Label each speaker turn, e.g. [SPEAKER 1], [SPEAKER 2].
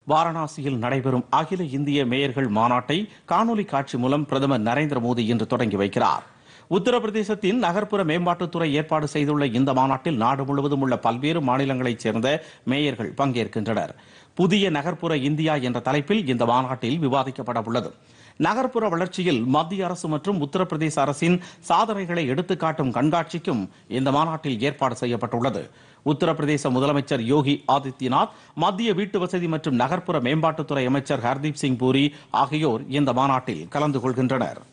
[SPEAKER 1] வாரணாசியில் நடைபெறும் அகில இந்திய மேயர்கள் மாநாட்டை காணொலி காட்சி மூலம் பிரதமர் நரேந்திர மோடி இன்று தொடங்கி வைக்கிறார் உத்தரப்பிரதேசத்தின் நகர்ப்புற மேம்பாட்டுத்துறை ஏற்பாடு செய்துள்ள இந்த மாநாட்டில் நாடு முழுவதும் உள்ள பல்வேறு மாநிலங்களைச் சேர்ந்த மேயர்கள் பங்கேற்கின்றனர் புதிய நகர்ப்புற இந்தியா என்ற தலைப்பில் இந்த மாநாட்டில் விவாதிக்கப்பட உள்ளது நகர்ப்புற வளர்ச்சியில் மத்திய அரசு மற்றும் உத்தரப்பிரதேச அரசின் சாதனைகளை எடுத்துக்காட்டும் கண்காட்சிக்கும் இந்த மாநாட்டில் ஏற்பாடு செய்யப்பட்டுள்ளது உத்தரப்பிரதேச முதலமைச்சர் யோகி ஆதித்யநாத் மத்திய வீட்டு வசதி மற்றும் நகர்ப்புற மேம்பாட்டுத்துறை அமைச்சர் ஹர்தீப் சிங் பூரி ஆகியோர் இந்த மாநாட்டில் கலந்து கொள்கின்றனர்